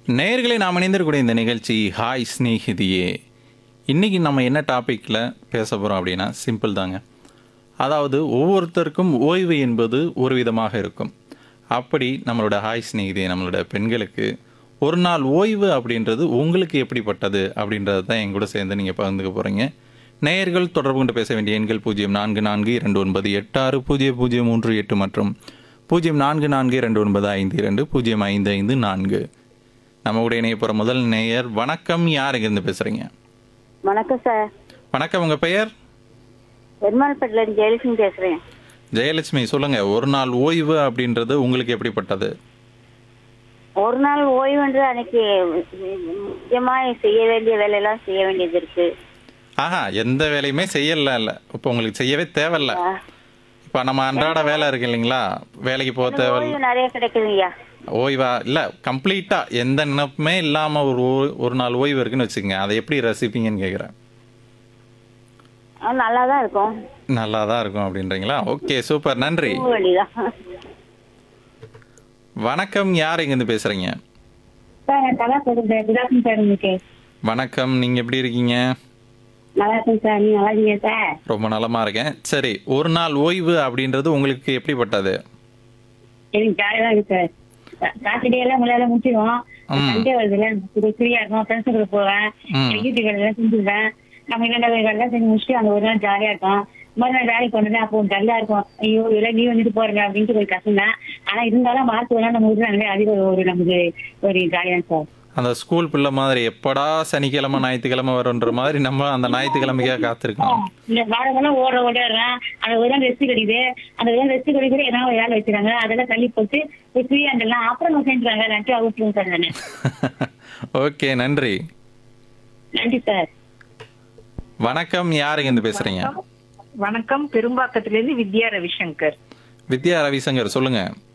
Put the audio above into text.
நேயர்களை நாம் இணைந்திருக்கக்கூடிய இந்த நிகழ்ச்சி ஹாய் ஸ்நேகிதியே இன்னைக்கு நம்ம என்ன டாப்பிக்கில் பேச போகிறோம் அப்படின்னா சிம்பிள் தாங்க அதாவது ஒவ்வொருத்தருக்கும் ஓய்வு என்பது ஒரு விதமாக இருக்கும் அப்படி நம்மளோட ஹாய் ஸ்நேகிதி நம்மளோட பெண்களுக்கு ஒரு நாள் ஓய்வு அப்படின்றது உங்களுக்கு எப்படிப்பட்டது அப்படின்றது தான் என் கூட சேர்ந்து நீங்கள் பகிர்ந்துக்க போகிறீங்க நேயர்கள் தொடர்பு கொண்டு பேச வேண்டிய எண்கள் பூஜ்ஜியம் நான்கு நான்கு இரண்டு ஒன்பது எட்டு ஆறு பூஜ்ஜியம் பூஜ்ஜியம் மூன்று எட்டு மற்றும் பூஜ்ஜியம் நான்கு நான்கு இரண்டு ஒன்பது ஐந்து இரண்டு பூஜ்ஜியம் ஐந்து ஐந்து நான்கு நம்ம கூட இணைய போகிற முதல் நேயர் வணக்கம் யார் இருந்து பேசுகிறீங்க வணக்கம் சார் வணக்கம் உங்கள் பெயர் பெருமாள்பேட்டில இருந்து ஜெயலட்சுமி பேசுறேன் ஜெயலட்சுமி சொல்லுங்கள் ஒரு நாள் ஓய்வு அப்படின்றது உங்களுக்கு எப்படிப்பட்டது ஒரு நாள் ஓய்வுன்ற அன்னைக்கு முக்கியமா செய்ய வேண்டிய வேலையெல்லாம் செய்ய வேண்டியது இருக்கு ஆஹா எந்த வேலையுமே செய்யல இல்லை இப்போ உங்களுக்கு செய்யவே தேவையில்ல இப்போ நம்ம அன்றாட வேலை இருக்கு இல்லைங்களா வேலைக்கு போக தேவையில்ல ஓய்வு நிறைய கிடைக்குதுங்கய்யா ஓய்வா இல்லை கம்ப்ளீட்டாக எந்த நினைப்புமே இல்லாமல் ஒரு ஓ- ஒரு நாள் ஓய்வு இருக்குன்னு வச்சுக்கோங்க அதை எப்படி ரசிப்பீங்கன்னு கேட்குறேன் நல்லா தான் இருக்கும் நல்லா தான் இருக்கும் அப்படின்றீங்களா ஓகே சூப்பர் நன்றி தூங்க வேண்டியதான் வணக்கம் யார் இங்கேருந்து பேசுகிறீங்க சார் நான் கலா சொல்றேன் குட் ஆஃப்டர்நூன் சார் உங்களுக்கு வணக்கம் நீங்கள் எப்படி இருக்கீங்க நல்லா இருக்கும் சார் நீங்க நல்லா இருக்கீங்க சார் ரொம்ப நலமா இருக்கேன் சரி ஒரு நாள் ஓய்வு அப்படின்றது உங்களுக்கு எப்படிப்பட்டது எனக்கு ஜாலியாக தான் இருக்கு சார் சாட்டர்டே எல்லாம் உங்களால முடிச்சிடுவோம் ம். சண்டே வருதுல ஃப்ரீயா இருக்கும் ஃப்ரெண்ட்ஸ் கூட போவேன் ம். வீட்டு வேலையெல்லாம் செஞ்சுருவேன் நம்ம என்னென்ன வேலைகள்லாம் செஞ்சு முடிச்சுட்டு அந்த ஒரு நாள் ஜாலியா இருக்கும் மறுநாள் வேலைக்கு கொண்டு அப்போ டல்லா இருக்கும் ஐயோ இல்லை நீ வந்துட்டு போறேன் அப்படின்ட்டு ஒரு கஷ்டம் தான் ஆனா இருந்தாலும் மார்க் வேணா நம்ம விடுறாங்களே அது ஒரு- ஒரு நமக்கு ஒரு ஜாலியா சார் அந்த ஸ்கூல் பிள்ளை மாதிரி எப்படா சனிக்கிழமை ஞாயிற்றுக்கிழமை வரும்ன்ற மாதிரி நம்ம அந்த ஞாயிற்றுக்கிழமைக்காக காத்திருக்கோம் இந்த வாரமெல்லாம் ஓட ஓடிடுறேன் அந்த ஒரு நாள் ரெஸ்ட் கிடைக்குது அந்த ஒரு நாள் ரெஸ்ட் கிடைக்குது என்ன வேலை வச்சுறாங்க அதெல்லாம் தள்ளி போட்டு ஃப்ரீயா இருந்தெல்லாம் அப்புறம் நம்ம செஞ்சுறாங்க நன்றி அவுட்டுருங்க சார் நானு ஓகே நன்றி நன்றி சார் வணக்கம் யார் இங்கேருந்து பேசுறீங்க வணக்கம் பெரும்பாக்கத்திலிருந்து வித்யா ரவிசங்கர் வித்யா ரவிசங்கர் சொல்லுங்க